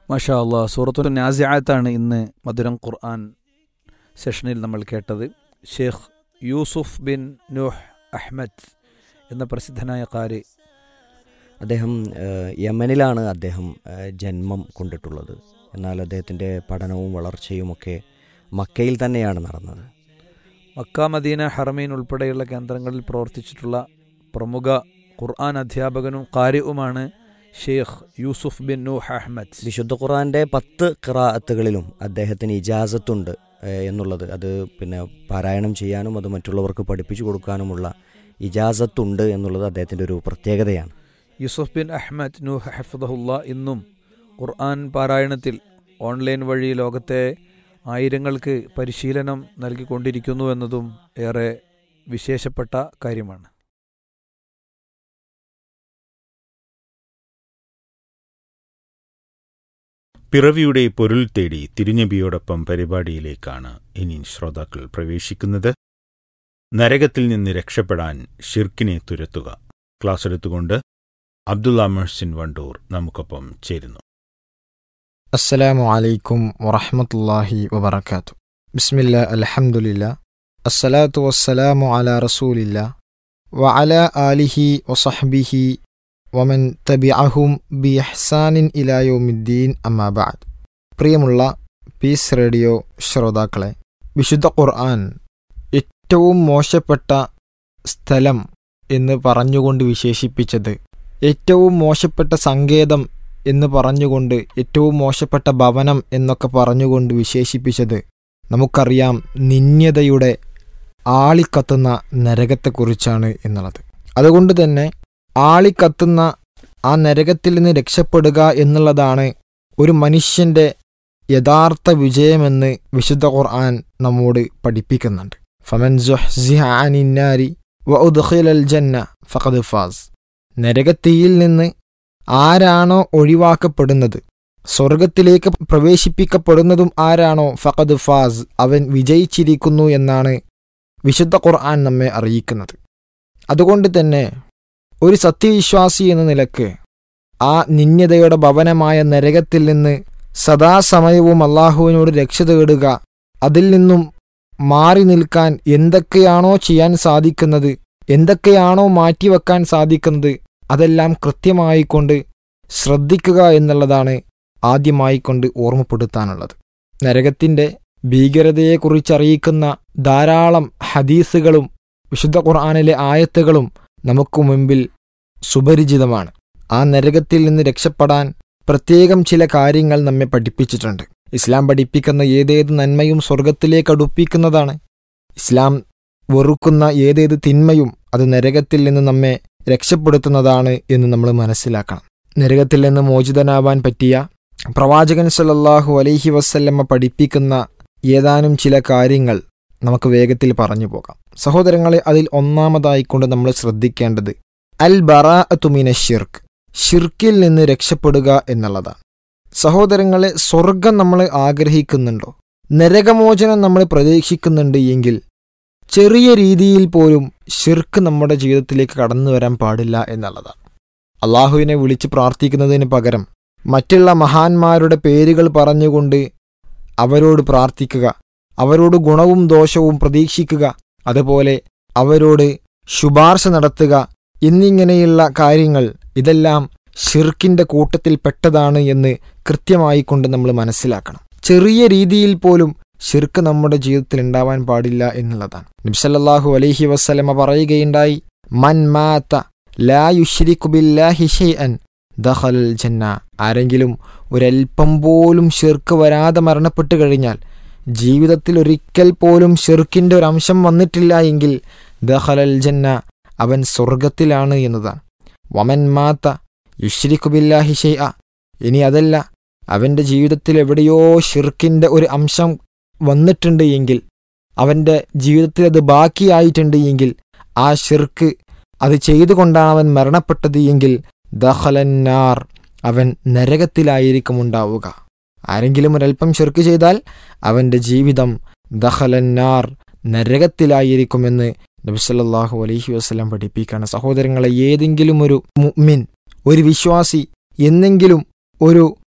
മാഷാ അള്ളാഹ് സൂറത്തുൽ നാസിയാത്താണ് ഇന്ന് മധുരം ഖുർആൻ സെഷനിൽ നമ്മൾ കേട്ടത് Sheikh Yusuf bin Nooh Ahmad എന്ന പ്രസിദ്ധനായ കാരി അദ്ദേഹം ഏഹ്, യമനിലാണ് അദ്ദേഹം ഏഹ്, ജന്മം കൊണ്ടിട്ടുള്ളത് എന്നാൽ അദ്ദേഹത്തിൻ്റെ പഠനവും വളർച്ചയുമൊക്കെ മക്കയിൽ തന്നെയാണ് നടന്നത് മക്ക മദീന ഹറമീൻ ഉൾപ്പെടെയുള്ള കേന്ദ്രങ്ങളിൽ പ്രവർത്തിച്ചിട്ടുള്ള പ്രമുഖ ഖുർആൻ അധ്യാപകനും കാരിയുമാണ് Sheikh Yusuf bin Nooh Ahmad വിശുദ്ധ ഖുറാൻ്റെ പത്ത് ഖിറാഅത്തുകളിലും അദ്ദേഹത്തിന് ഇജാസത്തുണ്ട് ഏഹ്, എന്നുള്ളത് അത് പിന്നെ പാരായണം ചെയ്യാനും അത് മറ്റുള്ളവർക്ക് പഠിപ്പിച്ചു കൊടുക്കാനുമുള്ള ഇജാസത്തുണ്ട് എന്നുള്ളത് അദ്ദേഹത്തിൻ്റെ ഒരു പ്രത്യേകതയാണ് യൂസുഫ് ബിൻ അഹ്മദ് നൂഹ് ഹഫദഹുല്ല ഇന്നും ഖുർആൻ പാരായണത്തിൽ ഓൺലൈൻ വഴി ലോകത്തെ ആയിരങ്ങൾക്ക് പരിശീലനം നൽകിക്കൊണ്ടിരിക്കുന്നു എന്നതും ഏറെ വിശേഷപ്പെട്ട കാര്യമാണ് പിറവിയുടെ പൊരുൾ തേടി തിരുനബിയോടൊപ്പം പരിപാടിയിലേക്കാണ് ഇനി ശ്രോതാക്കൾ പ്രവേശിക്കുന്നത് നരകത്തിൽ നിന്ന് രക്ഷപ്പെടാൻ ഷിർക്കിനെ തുരത്തുക ക്ലാസ് എടുത്തുകൊണ്ട് അബ്ദുള്ള മെഹ്സിൻ വണ്ടൂർ നമുക്കൊപ്പം ചേരുന്നു السلام عليكم ورحمة الله وبركاته بسم الله الحمد لله الصلاة والسلام على رسول الله وعلى آله وصحبه ومن تبعهم بإحسان إلى يوم الدين أما بعد പ്രിയമുള്ള പീസ് റേഡിയോ ശ്രോതാക്കളെ വിശുദ്ധ ഖുർആൻ ഏറ്റവും മോശപ്പെട്ട സ്ഥലം എന്ന് പറഞ്ഞുകൊണ്ട് വിശേഷിപ്പിച്ചത് ഏറ്റവും മോശപ്പെട്ട സങ്കേതം എന്ന് പറഞ്ഞുകൊണ്ട് ഏറ്റവും മോശപ്പെട്ട ഭവനം എന്നൊക്കെ പറഞ്ഞുകൊണ്ട് വിശേഷിപ്പിച്ചത് നമുക്കറിയാം നിന്യതയുടെ ആളിക്കത്തുന്ന നരകത്തെക്കുറിച്ചാണ് എന്നുള്ളത് അതുകൊണ്ട് തന്നെ ആളിക്കത്തുന്ന ആ നരകത്തിൽ നിന്ന് രക്ഷപ്പെടുക എന്നുള്ളതാണ് ഒരു മനുഷ്യന്റെ യഥാർത്ഥ വിജയമെന്ന് വിശുദ്ധ ഖുർആൻ നമ്മോട് പഠിപ്പിക്കുന്നുണ്ട് ഫമൻ സുഹ്സിഹ അനിന്നാരി വ ഉദ്ഖിലൽ ജന്ന ഫഖദ് ഫാസ് നരകത്തീയിൽ നിന്ന് ആരാണോ ഒഴിവാക്കപ്പെടുന്നത് സ്വർഗത്തിലേക്ക് പ്രവേശിപ്പിക്കപ്പെടുന്നതും ആരാണോ ഫഖദ് ഫാസ് അവൻ വിജയിച്ചിരിക്കുന്നു എന്നാണ് വിശുദ്ധ ഖുർആൻ നമ്മെ അറിയിക്കുന്നത് അതുകൊണ്ട് തന്നെ ഒരു സത്യവിശ്വാസി എന്ന നിലക്ക് ആ നിന്യതയുടെ ഭവനമായ നരകത്തിൽ നിന്ന് സദാസമയവും അള്ളാഹുവിനോട് രക്ഷ തേടുക അതിൽ നിന്നും മാറി നിൽക്കാൻ എന്തൊക്കെയാണോ ചെയ്യാൻ സാധിക്കുന്നത് എന്തൊക്കെയാണോ മാറ്റിവെക്കാൻ സാധിക്കുന്നത് അതെല്ലാം കൃത്യമായി കൊണ്ട് ശ്രദ്ധിക്കുക എന്നുള്ളതാണ് ആദ്യമായി കൊണ്ട് ഓർമ്മപ്പെടുത്താനുള്ളത് നരകത്തിന്റെ ഭീകരതയെക്കുറിച്ചറിയിക്കുന്ന ധാരാളം ഹദീസുകളും വിശുദ്ധ ഖുർആാനിലെ ആയത്തുകളും നമുക്ക് മുമ്പിൽ സുപരിചിതമാണ് ആ നരകത്തിൽ നിന്ന് രക്ഷപ്പെടാൻ പ്രത്യേകം ചില കാര്യങ്ങൾ നമ്മെ പഠിപ്പിച്ചിട്ടുണ്ട് ഇസ്ലാം പഠിപ്പിക്കുന്ന ഏതേത് നന്മയും സ്വർഗത്തിലേക്ക് അടുപ്പിക്കുന്നതാണ് ഇസ്ലാം വെറുക്കുന്ന ഏതേത് തിന്മയും അത് നരകത്തിൽ നിന്ന് നമ്മെ രക്ഷപ്പെടുത്തുന്നതാണ് എന്ന് നമ്മൾ മനസ്സിലാക്കണം നരകത്തിൽ നിന്ന് മോചിതനാവാൻ പറ്റിയ പ്രവാചകൻ സല്ലല്ലാഹു അലൈഹി വസല്ലമ്മ പഠിപ്പിക്കുന്ന ഏതാനും ചില കാര്യങ്ങൾ നമുക്ക് വേഗത്തിൽ പറഞ്ഞു പോകാം സഹോദരങ്ങളെ അതിൽ ഒന്നാമതായിക്കൊണ്ട് നമ്മൾ ശ്രദ്ധിക്കേണ്ടത് അൽ ബറാഅത്തുമിന ഷിർക്ക് ഷിർക്കിൽ നിന്ന് രക്ഷപ്പെടുക എന്നുള്ളതാണ് സഹോദരങ്ങളെ സ്വർഗം നമ്മൾ ആഗ്രഹിക്കുന്നുണ്ടോ നരകമോചനം നമ്മൾ പ്രതീക്ഷിക്കുന്നുണ്ട് എങ്കിൽ ചെറിയ രീതിയിൽ പോലും ഷിർക്ക് നമ്മുടെ ജീവിതത്തിലേക്ക് കടന്നു വരാൻ പാടില്ല എന്നുള്ളതാണ് അള്ളാഹുവിനെ വിളിച്ച് പ്രാർത്ഥിക്കുന്നതിന് പകരം മറ്റുള്ള മഹാന്മാരുടെ പേരുകൾ പറഞ്ഞുകൊണ്ട് അവരോട് പ്രാർത്ഥിക്കുക അവരോട് ഗുണവും ദോഷവും പ്രതീക്ഷിക്കുക അതുപോലെ അവരോട് ശുപാർശ നടത്തുക എന്നിങ്ങനെയുള്ള കാര്യങ്ങൾ ഇതെല്ലാം ഷിർക്കിന്റെ കൂട്ടത്തിൽ പെട്ടതാണ് എന്ന് കൃത്യമായി കൊണ്ട് നമ്മൾ മനസ്സിലാക്കണം ചെറിയ രീതിയിൽ പോലും ഷിർക്ക് നമ്മുടെ ജീവിതത്തിൽ ഉണ്ടാവാൻ പാടില്ല എന്നുള്ളതാണ് നബ്സല്ലാഹു അലൈഹി വസ്ലമ പറയുകയുണ്ടായി മൻ മാത്ത ലാ യുഷ്രിഖു ബില്ലാഹി ഷൈഅൻ ദഖലൽ ജന്ന ആരെങ്കിലും ഒരൽപ്പം പോലും ഷിർക്ക് വരാതെ മരണപ്പെട്ടു കഴിഞ്ഞാൽ ജീവിതത്തിൽ ഒരിക്കൽ പോലും ഷിർക്കിന്റെ ഒരു അംശം വന്നിട്ടില്ല എങ്കിൽ ദഖലൽ ജന്ന അവൻ സ്വർഗത്തിലാണ് എന്നതാണ് വമൻ മാത്ത യുഷ്രിഖു ബില്ലാഹി ഷൈഅ ഇനി അതല്ല അവന്റെ ജീവിതത്തിൽ എവിടെയോ ഷിർക്കിന്റെ ഒരു അംശം വന്നിട്ടുണ്ട് എങ്കിൽ അവന്റെ ജീവിതത്തിൽ അത് ബാക്കിയായിട്ടുണ്ട് എങ്കിൽ ആ ഷിർക്ക് അത് ചെയ്തുകൊണ്ടാണ് അവൻ മരണപ്പെട്ടത് എങ്കിൽ ദഹലന്നാർ അവൻ നരകത്തിലായിരിക്കും ഉണ്ടാവുക ആരെങ്കിലും ഒരൽപ്പം ഷിർക്ക് ചെയ്താൽ അവന്റെ ജീവിതം ദഹലന്നാർ നരകത്തിലായിരിക്കുമെന്ന് നബിസല്ലാഹു അലൈഹി വസ്ലം പഠിപ്പിക്കുകയാണ് സഹോദരങ്ങളെ ഏതെങ്കിലും ഒരു മുഅ്മിൻ ഒരു വിശ്വാസി എന്നെങ്കിലും ഒരു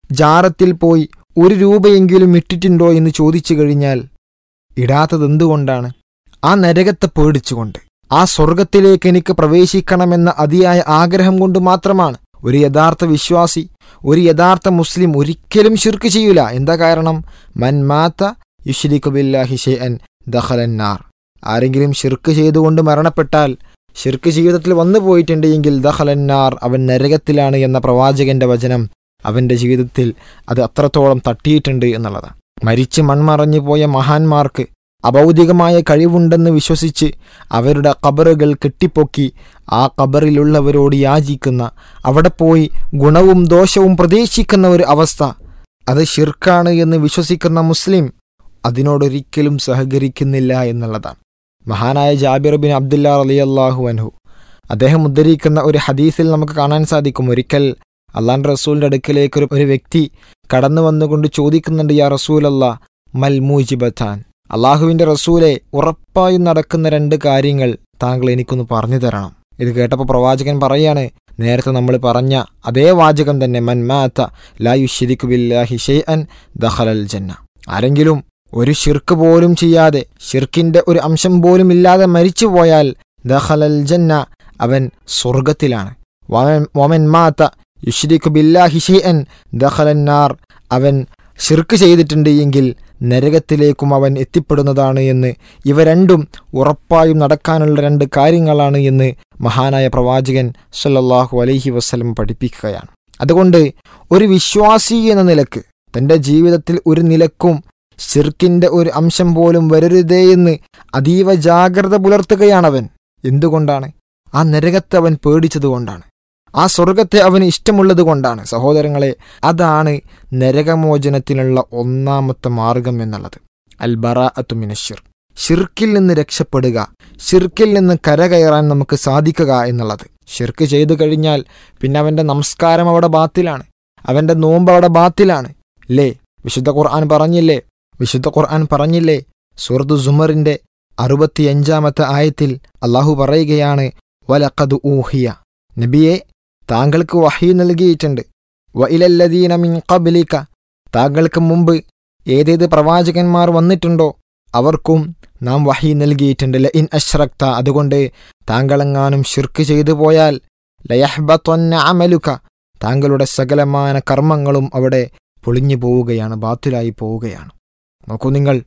ജാറത്തിൽ പോയി ഒരു രൂപയെങ്കിലും ഇട്ടിട്ടുണ്ടോ എന്ന് ചോദിച്ചു കഴിഞ്ഞാൽ ഇടാത്തത് എന്തുകൊണ്ടാണ് ആ നരകത്തെ പേടിച്ചുകൊണ്ട് ആ സ്വർഗത്തിലേക്ക് എനിക്ക് പ്രവേശിക്കണമെന്ന അതിയായ ആഗ്രഹം കൊണ്ട് മാത്രമാണ് ഒരു യഥാർത്ഥ വിശ്വാസി ഒരു യഥാർത്ഥ മുസ്ലിം ഒരിക്കലും ശിർക്ക് ചെയ്യൂല എന്താ കാരണം മൻ മാത്ത യുഷ്രിഖു ബില്ലാഹി ഷെയ്അൻ ദഖലന്നാർ ആരെങ്കിലും ഷിർക്ക് ചെയ്തുകൊണ്ട് മരണപ്പെട്ടാൽ ഷിർക്ക് ജീവിതത്തിൽ വന്നു പോയിട്ടുണ്ട് എങ്കിൽ ദഹലന്നാർ അവൻ നരകത്തിലാണ് എന്ന പ്രവാചകന്റെ വചനം അവന്റെ ജീവിതത്തിൽ അത് അത്രത്തോളം തട്ടിയിട്ടുണ്ട് എന്നുള്ളതാണ് മരിച്ച് മൺമറഞ്ഞു പോയ മഹാന്മാർക്ക് അഭൗതികമായ കഴിവുണ്ടെന്ന് വിശ്വസിച്ച് അവരുടെ കബറുകൾ കെട്ടിപ്പൊക്കി ആ കബറിലുള്ളവരോട് യാചിക്കുന്ന അവിടെ പോയി ഗുണവും ദോഷവും പ്രതീക്ഷിക്കുന്ന ഒരു അവസ്ഥ അത് ഷിർക്കാണ് എന്ന് വിശ്വസിക്കുന്ന മുസ്ലിം അതിനോടൊരിക്കലും സഹകരിക്കുന്നില്ല എന്നുള്ളതാണ് മഹാനായ ജാബിർ ബിൻ അബ്ദുല്ല റലിയല്ലാഹു അൻഹു അദ്ദേഹം ഉദ്ധരിക്കുന്ന ഒരു ഹദീസിൽ നമുക്ക് കാണാൻ സാധിക്കും ഒരിക്കൽ അള്ളാൻ റസൂലിന്റെ അടുക്കലേക്ക് ഒരു ഒരു വ്യക്തി കടന്നു വന്നുകൊണ്ട് ചോദിക്കുന്നുണ്ട് യാ റസൂലല്ല മൽ മൂജിബത്താൻ അള്ളാഹുവിന്റെ റസൂലെ ഉറപ്പായും നടക്കുന്ന രണ്ട് കാര്യങ്ങൾ താങ്കൾ എനിക്കൊന്ന് പറഞ്ഞു തരണം ഇത് കേട്ടപ്പോൾ പ്രവാചകൻ പറയാണ് നേരത്തെ നമ്മൾ പറഞ്ഞ അതേ വാചകം തന്നെ മൻ മാത്ത ലാ യുഷിരിക്കു ബില്ലാഹി ഷെയ്അൻ ദഖലൽ ജന്ന ആരെങ്കിലും ഒരു ഷിർക്ക് പോലും ചെയ്യാതെ ഷിർക്കിന്റെ ഒരു അംശം പോലും ഇല്ലാതെ മരിച്ചുപോയാൽ ദഖലൽ ജന്ന അവൻ സ്വർഗത്തിലാണ് വമൻ- വമൻ മാത്ത യുഷ്രിഖു ബില്ലാഹി ഷെയ്അൻ ദഖലന്നാർ അവൻ ഷിർക്ക് ചെയ്തിട്ടുണ്ട് എങ്കിൽ നരകത്തിലേക്കും അവൻ എത്തിപ്പെടുന്നതാണ് എന്ന് ഇവ രണ്ടും ഉറപ്പായും നടക്കാനുള്ള രണ്ട് കാര്യങ്ങളാണ് എന്ന് മഹാനായ പ്രവാചകൻ സല്ലല്ലാഹു അലൈഹി വസല്ലം പഠിപ്പിക്കുകയാണ് അതുകൊണ്ട് ഒരു വിശ്വാസി എന്ന നിലക്ക് തന്റെ ജീവിതത്തിൽ ഒരു നിലക്കും ഷിർക്കിന്റെ ഒരു അംശം പോലും വരരുതേ എന്ന് അതീവ ജാഗ്രത പുലർത്തുകയാണവൻ എന്തുകൊണ്ടാണ് ആ നരകത്തെ അവൻ പേടിച്ചതുകൊണ്ടാണ് ആ സ്വർഗത്തെ അവന് ഇഷ്ടമുള്ളത് കൊണ്ടാണ് സഹോദരങ്ങളെ അതാണ് നരകമോചനത്തിനുള്ള ഒന്നാമത്തെ മാർഗം എന്നുള്ളത് അൽ ബറ അത്തുമിനഷിർ ഷിർക്കിൽ നിന്ന് രക്ഷപ്പെടുക ഷിർക്കിൽ നിന്ന് കരകയറാൻ നമുക്ക് സാധിക്കുക എന്നുള്ളത് ഷിർക്ക് ചെയ്തു കഴിഞ്ഞാൽ പിന്നെ അവന്റെ നമസ്കാരം അവിടെ ബാത്തിലാണ് അവന്റെ നോമ്പ് അവിടെ ബാത്തിലാണ് ലേ വിശുദ്ധ ഖുർആൻ പറഞ്ഞില്ലേ വിശുദ്ധ ഖുർആൻ പറഞ്ഞില്ലേ സൂറത്ത് സുമറിന്റെ അറുപത്തിയഞ്ചാമത്തെ ആയത്തിൽ അള്ളാഹു പറയുകയാണ് വലഖദ് ഊഹിയ നബിയെ താങ്കൾക്ക് വഹി നൽകിയിട്ടുണ്ട് വയിലല്ലദീന മിൻ ഖബ്ലിക താങ്കൾക്ക് മുമ്പ് ഏതേത് പ്രവാചകന്മാർ വന്നിട്ടുണ്ടോ അവർക്കും നാം വഹി നൽകിയിട്ടുണ്ട് ല ഇൻ അശ്രക്ത അതുകൊണ്ട് താങ്കളെങ്ങാനും ഷിർക്ക് ചെയ്തു പോയാൽ ലയഹ്ബത്വന്ന അമലുക താങ്കളുടെ സകലമാന കർമ്മങ്ങളും അവിടെ പൊളിഞ്ഞു പോവുകയാണ് ബാത്തിലായി പോവുകയാണ് നോക്കൂ നിങ്ങൾ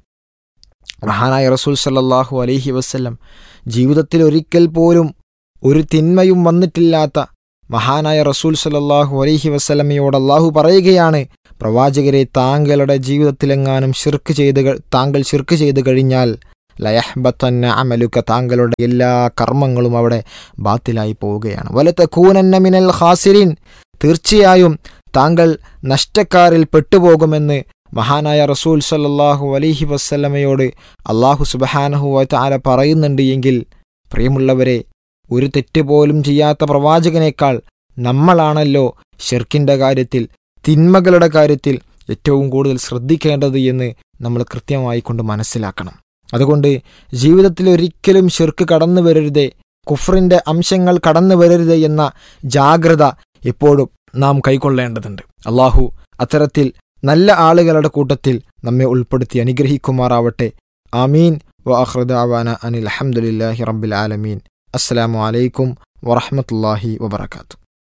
മഹാനായ റസൂൽ സല്ലല്ലാഹു അലൈഹി വസല്ലം ജീവിതത്തിൽ ഒരിക്കൽ പോലും ഒരു തിന്മയും വന്നിട്ടില്ലാത്ത മഹാനായ റസൂൽ സല്ലല്ലാഹു അലൈഹി വസല്ലമയോട് അള്ളാഹു പറയുകയാണ് പ്രവാചകരെ താങ്കളുടെ ജീവിതത്തിലെങ്ങാനും ഷിർക്ക് ചെയ്ത് ക- താങ്കൾ ഷിർക്ക് ചെയ്തു കഴിഞ്ഞാൽ ലയഹ്ബത്തന്ന അമലുക താങ്കളുടെ എല്ലാ കർമ്മങ്ങളും അവിടെ ബാത്തിലായി പോവുകയാണ് വലത്തക്കൂനന്ന മിനൽ ഖാസിരീൻ തീർച്ചയായും താങ്കൾ നഷ്ടക്കാരിൽ പെട്ടുപോകുമെന്ന് മഹാനായ റസൂൽ സല്ലല്ലാഹു അലൈഹി വസല്ലമയോട് അള്ളാഹു സുബഹാനഹു വതആല പറയുന്നുണ്ട് എങ്കിൽ പ്രിയമുള്ളവരെ ഒരു തെറ്റ് പോലും ചെയ്യാത്ത പ്രവാചകനേക്കാൾ നമ്മളാണല്ലോ ഷിർക്കിന്റെ കാര്യത്തിൽ തിന്മകളുടെ കാര്യത്തിൽ ഏറ്റവും കൂടുതൽ ശ്രദ്ധിക്കേണ്ടത് എന്ന് നമ്മൾ കൃത്യമായി കൊണ്ട് മനസ്സിലാക്കണം അതുകൊണ്ട് ജീവിതത്തിൽ ഒരിക്കലും ഷിർക്ക് കടന്നു വരരുതേ കുഫറിന്റെ അംശങ്ങൾ കടന്നു വരരുത് എന്ന ജാഗ്രത എപ്പോഴും നാം കൈക്കൊള്ളേണ്ടതുണ്ട് അള്ളാഹു അത്തരത്തിൽ നല്ല ആളുകളുടെ കൂട്ടത്തിൽ നമ്മെ ഉൾപ്പെടുത്തി അനുഗ്രഹിക്കുമാറാവട്ടെ ആമീൻ വഅഹ്റദാവാന അനിൽ അഹമ്മദില്ലാഹി റബ്ബിൽ ആലമീൻ അസ്സലാമു അലൈക്കും വറഹ്മത്തുള്ളാഹി വബറകാത്തു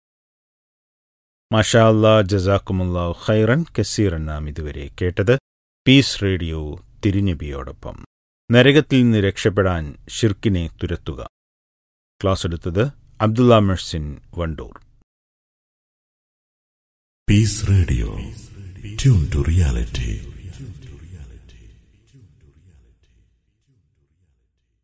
മാഷാ അല്ലാ ജസാക്കുമുല്ലാ ഖൈറൻ കസീറൻ നാം ഇതുവരെ കേട്ടത് പീസ് റേഡിയോ തിരുനബിയോടൊപ്പം നരകത്തിൽ നിന്ന് രക്ഷപ്പെടാൻ ഷിർക്കിനെ തുരത്തുക ക്ലാസ് എടുത്തത് Abdulla മെഴ്സിൻ Wandoor Peace Radio. Tune to reality.